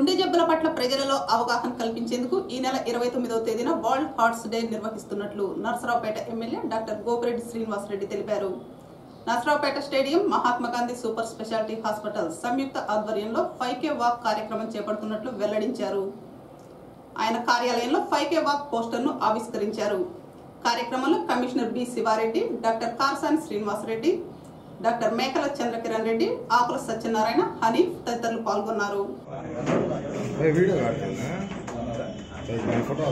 గుండె జబ్బుల పట్ల ప్రజలలో అవగాహన కల్పించేందుకు ఈ నెల ఇరవై తొమ్మిదవ తేదీన వరల్డ్ హార్ట్స్ డే నిర్వహిస్తున్నట్లు నర్సరావుపేట ఎమ్మెల్యే డాక్టర్ గోపిరెడ్డి శ్రీనివాసరెడ్డి తెలిపారు Narasaraopet stadium Mahatma Gandhi super speciality hospital సంయుక్త ఆధ్వర్యంలో ఫైవ్ కే వాక్ కార్యక్రమం చేపడుతున్నట్లు వెల్లడించారు ఆయన కార్యాలయంలో ఫైవ్ కే వాక్ పోస్టర్ను ఆవిష్కరించారు కార్యక్రమంలో commissioner B Shiva Reddy doctor Karsani Srinivasa Reddy doctor Mekala Chandrakiran Reddy Akula Satyanarayana Haneef తదితరులు పాల్గొన్నారు ఏ వీడియో కాడుతున్నా ఫోటో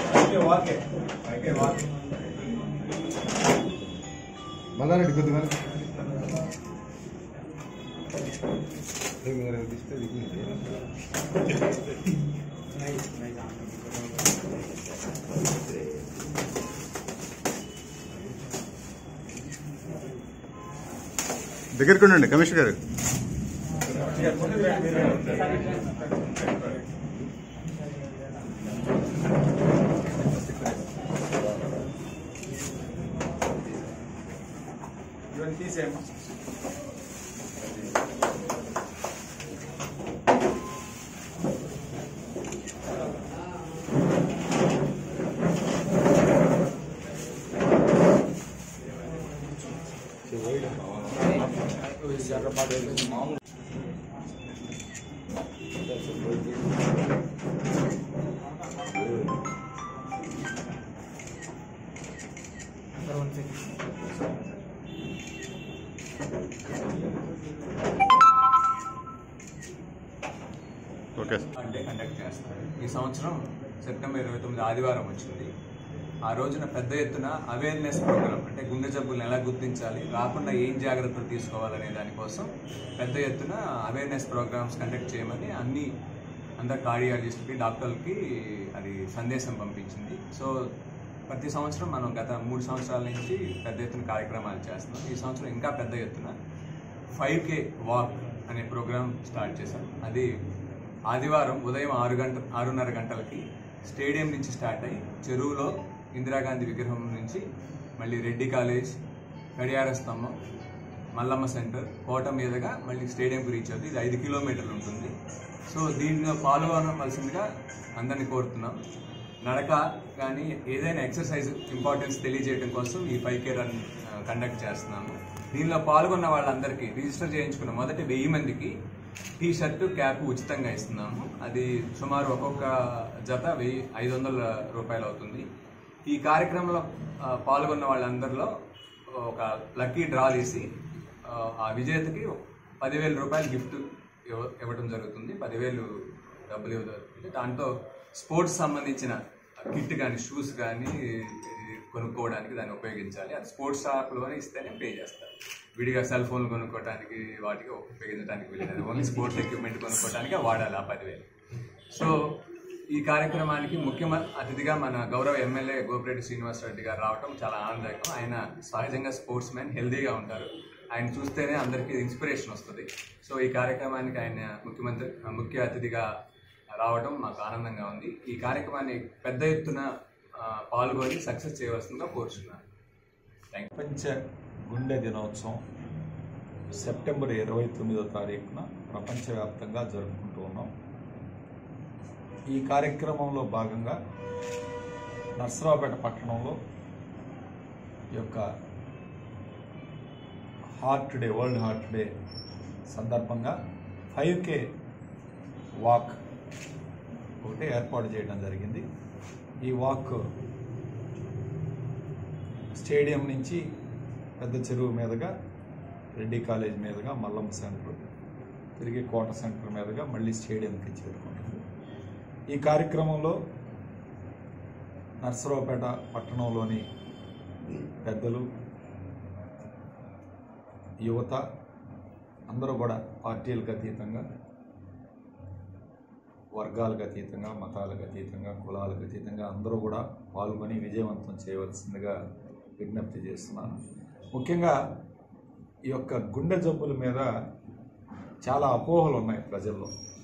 మల్లారెడ్డి కొద్దిగా మీరు తీస్తే దిగుంది దగ్గరికి ఉండండి కమిషనర్ గారు ఇవన్నీ తీసేయమ్మా ఓకే అంటే కండక్ట్ చేస్తారు ఈ సంవత్సరం సెప్టెంబర్ ఇరవై తొమ్మిది ఆదివారం వచ్చింది ఆ రోజున పెద్ద ఎత్తున అవేర్నెస్ ప్రోగ్రామ్ అంటే గుండె జబ్బులను ఎలా గుర్తించాలి రాకుండా ఏం జాగ్రత్తలు తీసుకోవాలనే దానికోసం పెద్ద ఎత్తున అవేర్నెస్ ప్రోగ్రామ్స్ కండక్ట్ చేయమని అన్ని అందరు కార్డియాలజిస్ట్కి డాక్టర్లకి అది సందేశం పంపించింది సో ప్రతి సంవత్సరం మనం గత మూడు సంవత్సరాల నుంచి పెద్ద ఎత్తున కార్యక్రమాలు చేస్తున్నాం ఈ సంవత్సరం ఇంకా పెద్ద ఎత్తున ఫైవ్ కే వాక్ అనే ప్రోగ్రామ్ స్టార్ట్ చేశాం అది ఆదివారం ఉదయం ఆరు గంట ఆరున్నర గంటలకి స్టేడియం నుంచి స్టార్ట్ అయ్యి చెరువులో ఇందిరాగాంధీ విగ్రహం నుంచి మళ్ళీ రెడ్డి కాలేజ్ గడియార స్తంభం మల్లమ్మ సెంటర్ కోట మీదుగా మళ్ళీ స్టేడియంకి రీచ్ అవుతుంది ఇది ఐదు కిలోమీటర్లు ఉంటుంది సో దీనిలో పాల్గొనవలసిందిగా అందరినీ కోరుతున్నాం నడక కానీ ఏదైనా ఎక్సర్సైజ్ ఇంపార్టెన్స్ తెలియజేయడం కోసం ఈ ఫైవ్ కే రన్ కండక్ట్ చేస్తున్నాము దీనిలో పాల్గొన్న వాళ్ళందరికీ రిజిస్టర్ చేయించుకున్న మొదటి వెయ్యి మందికి టీ షర్టు క్యాప్ ఉచితంగా ఇస్తున్నాము అది సుమారు ఒక్కొక్క జత వెయ్యి ఐదు వందల రూపాయలు అవుతుంది ఈ కార్యక్రమంలో ఆ, పాల్గొన్న వాళ్ళందరిలో ఒక లక్కీ డ్రా తీసి ఆ, ఆ విజేతకి పదివేల రూపాయలు గిఫ్ట్ ఇవ్వ- ఇవ్వడం జరుగుతుంది పదివేలు డబ్బులు ఇవ్వడం జరుగుతుంది దాంతో స్పోర్ట్స్ సంబంధించిన కిట్ కానీ షూస్ కానీ కొనుక్కోవడానికి దాన్ని ఉపయోగించాలి అది స్పోర్ట్స్ షాప్లోనే ఇస్తేనే పే చేస్తారు విడిగా సెల్ ఫోన్లు కొనుక్కోవడానికి వాటికి ఉపయోగించడానికి వీలేదు ఓన్లీ స్పోర్ట్స్ ఎక్విప్మెంట్ కొనుక్కోవడానికి వాడాలి ఆ పదివేలు సో ఈ కార్యక్రమానికి ముఖ్య అతిథిగా మన గౌరవ ఎమ్మెల్యే గోపిరెడ్డి శ్రీనివాసరెడ్డి గారు రావటం చాలా ఆనందదాయకం ఆయన సహజంగా స్పోర్ట్స్ మ్యాన్ హెల్దీగా ఉంటారు ఆయన చూస్తేనే అందరికీ ఇన్స్పిరేషన్ వస్తుంది సో ఈ కార్యక్రమానికి ఆయన ముఖ్యమంత్రి ముఖ్య అతిథిగా రావడం మాకు ఆనందంగా ఉంది ఈ కార్యక్రమాన్ని పెద్ద ఎత్తున ఆ, పాల్గొని సక్సెస్ చేయవలసిందిగా కోరుచున్నాను థ్యాంక్ ప్రపంచ గుండె దినోత్సవం సెప్టెంబర్ ఇరవై తొమ్మిదో తారీఖున ప్రపంచవ్యాప్తంగా జరుపుకుంటూ ఉన్నాం ఈ కార్యక్రమంలో భాగంగా నర్సరావుపేట పట్టణంలో ఈ యొక్క heart day world heart day సందర్భంగా ఫైవ్ కే వాక్ ఒకటి ఏర్పాటు చేయడం జరిగింది ఈ వాక్ స్టేడియం నుంచి పెద్ద చెరువు మీదుగా రెడ్డి కాలేజ్ మీదుగా మల్లమ్మ సెంటర్ తిరిగి కోట సెంటర్ మీదుగా మళ్ళీ స్టేడియంకి చేరుకుంటుంది ఈ కార్యక్రమంలో నర్సరావుపేట పట్టణంలోని పెద్దలు యువత అందరూ కూడా పార్టీలకు అతీతంగా వర్గాలకు అతీతంగా మతాలకు అతీతంగా కులాలకు అతీతంగా అందరూ కూడా పాల్గొని విజయవంతం చేయవలసిందిగా విజ్ఞప్తి చేస్తున్నాను ముఖ్యంగా ఈ యొక్క గుండె జబ్బుల మీద చాలా అపోహలు ఉన్నాయి ప్రజల్లో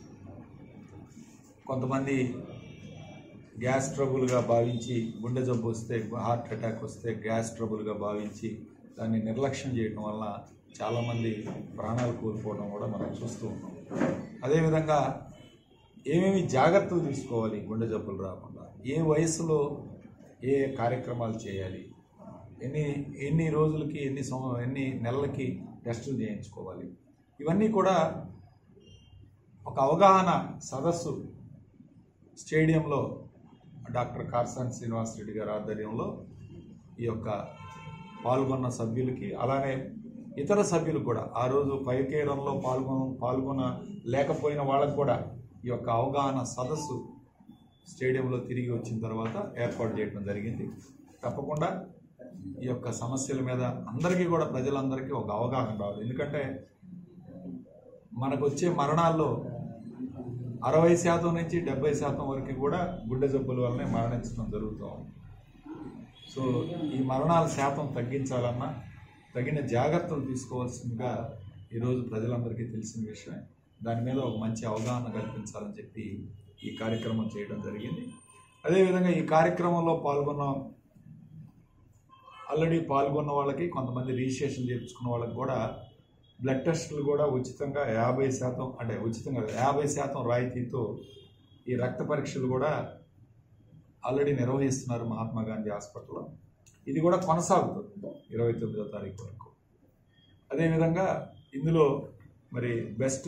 కొంతమంది గ్యాస్ ట్రబుల్గా భావించి గుండె జబ్బు వస్తే హార్ట్ అటాక్ వస్తే గ్యాస్ ట్రబుల్గా భావించి దాన్ని నిర్లక్ష్యం చేయడం వల్ల చాలామంది ప్రాణాలు కోల్పోవడం కూడా మనం చూస్తూ ఉన్నాం అదేవిధంగా ఏమేమి జాగ్రత్తలు తీసుకోవాలి గుండె జబ్బులు రాకుండా ఏ వయసులో ఏ కార్యక్రమాలు చేయాలి ఎన్ని ఎన్ని రోజులకి ఎన్ని సం ఎన్ని నెలలకి టెస్టులు చేయించుకోవాలి ఇవన్నీ కూడా ఒక అవగాహన సదస్సు స్టేడియంలో డాక్టర్ కార్సాన్ శ్రీనివాస్ రెడ్డి గారి ఆధ్వర్యంలో ఈ యొక్క పాల్గొన్న సభ్యులకి అలానే ఇతర సభ్యులు కూడా ఆ రోజు పైకేరంలో పాల్గొన పాల్గొన లేకపోయిన వాళ్ళకు కూడా ఈ యొక్క అవగాహన సదస్సు స్టేడియంలో తిరిగి వచ్చిన తర్వాత ఏర్పాటు చేయడం జరిగింది తప్పకుండా ఈ యొక్క సమస్యల మీద అందరికీ కూడా ప్రజలందరికీ ఒక అవగాహన రావాలి ఎందుకంటే మనకు వచ్చే మరణాల్లో అరవై శాతం నుంచి డెబ్బై శాతం వరకు కూడా గుండె జబ్బుల వల్లనే మరణించడం జరుగుతూ ఉంది సో ఈ మరణాల శాతం తగ్గించాలన్నా తగిన జాగ్రత్తలు తీసుకోవాల్సిందిగా ఈరోజు ప్రజలందరికీ తెలిసిన విషయమే దాని మీద ఒక మంచి అవగాహన కల్పించాలని చెప్పి ఈ కార్యక్రమం చేయడం జరిగింది అదేవిధంగా ఈ కార్యక్రమంలో పాల్గొన్న ఆల్రెడీ పాల్గొన్న వాళ్ళకి కొంతమంది రిజిస్ట్రేషన్ చేయించుకున్న వాళ్ళకి కూడా బ్లడ్ టెస్టులు కూడా ఉచితంగా యాభై శాతం అంటే ఉచితంగా కాదు, యాభై శాతం రాయితీతో ఈ రక్త పరీక్షలు కూడా ఆల్రెడీ నిర్వహిస్తున్నారు మహాత్మా గాంధీ హాస్పిటల్లో ఇది కూడా కొనసాగుతుంది ఇరవై తొమ్మిదో తారీఖు వరకు అదేవిధంగా ఇందులో మరి బెస్ట్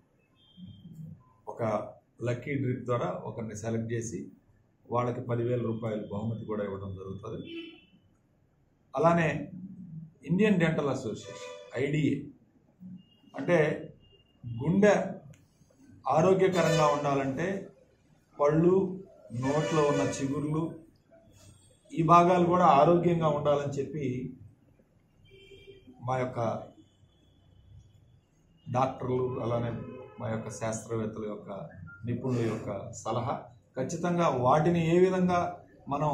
ఒక లక్కీ డ్రిప్ ద్వారా ఒకరిని సెలెక్ట్ చేసి వాళ్ళకి పదివేల రూపాయలు బహుమతి కూడా ఇవ్వడం జరుగుతుంది అలానే ఇండియన్ డెంటల్ అసోసియేషన్ ఐడిఏ అంటే గుండె ఆరోగ్యకరంగా ఉండాలంటే పళ్ళు నోట్లో ఉన్న చిగుర్లు ఈ భాగాలు కూడా ఆరోగ్యంగా ఉండాలని చెప్పి మా యొక్క డాక్టర్లు అలానే మా యొక్క శాస్త్రవేత్తల యొక్క నిపుణుల యొక్క సలహా ఖచ్చితంగా వాటిని ఏ విధంగా మనం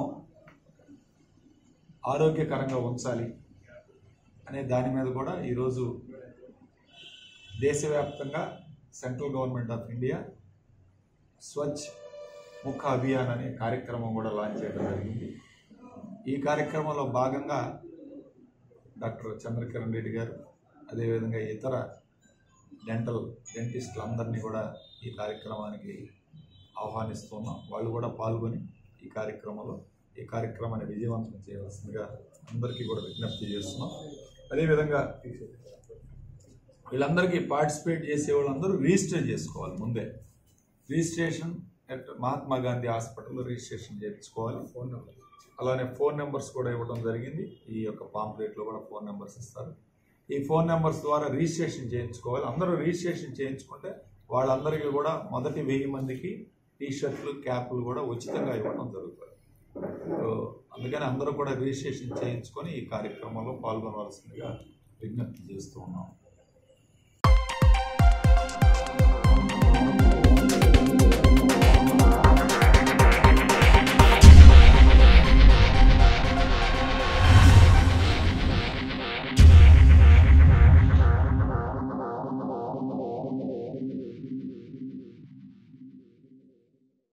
ఆరోగ్యకరంగా ఉంచాలి అనే దాని మీద కూడా ఈరోజు దేశవ్యాప్తంగా central government of India Swachh Mukha Abhiyan అనే కార్యక్రమం కూడా లాంచ్ చేయడం జరిగింది ఈ కార్యక్రమంలో భాగంగా డాక్టర్ చంద్రకిరణ్ రెడ్డి గారు అదేవిధంగా ఇతర డెంటల్ డెంటిస్టులు అందరినీ కూడా ఈ కార్యక్రమానికి ఆహ్వానిస్తున్నాం వాళ్ళు కూడా పాల్గొని ఈ కార్యక్రమంలో ఈ కార్యక్రమాన్ని విజయవంతం చేయవలసిందిగా అందరికీ కూడా విజ్ఞప్తి చేస్తున్నాం అదేవిధంగా వీళ్ళందరికీ పార్టిసిపేట్ చేసే వాళ్ళందరూ రిజిస్టర్ చేసుకోవాలి ముందే రిజిస్ట్రేషన్ అట్ మహాత్మా గాంధీ హాస్పిటల్లో రిజిస్ట్రేషన్ చేయించుకోవాలి ఫోన్ నెంబర్ అలానే ఫోన్ నెంబర్స్ కూడా ఇవ్వడం జరిగింది ఈ యొక్క పాంప్లెట్లో కూడా ఫోన్ నెంబర్స్ ఇస్తారు ఈ ఫోన్ నెంబర్స్ ద్వారా రిజిస్ట్రేషన్ చేయించుకోవాలి అందరూ రిజిస్ట్రేషన్ చేయించుకుంటే వాళ్ళందరికీ కూడా మొదటి వెయ్యి మందికి టీ షర్ట్లు క్యాప్లు కూడా ఉచితంగా ఇవ్వడం జరుగుతుంది సో అందుకని అందరూ కూడా రిజిస్ట్రేషన్ చేయించుకొని ఈ కార్యక్రమంలో పాల్గొనవలసిందిగా విజ్ఞప్తి చేస్తూ ఉన్నాం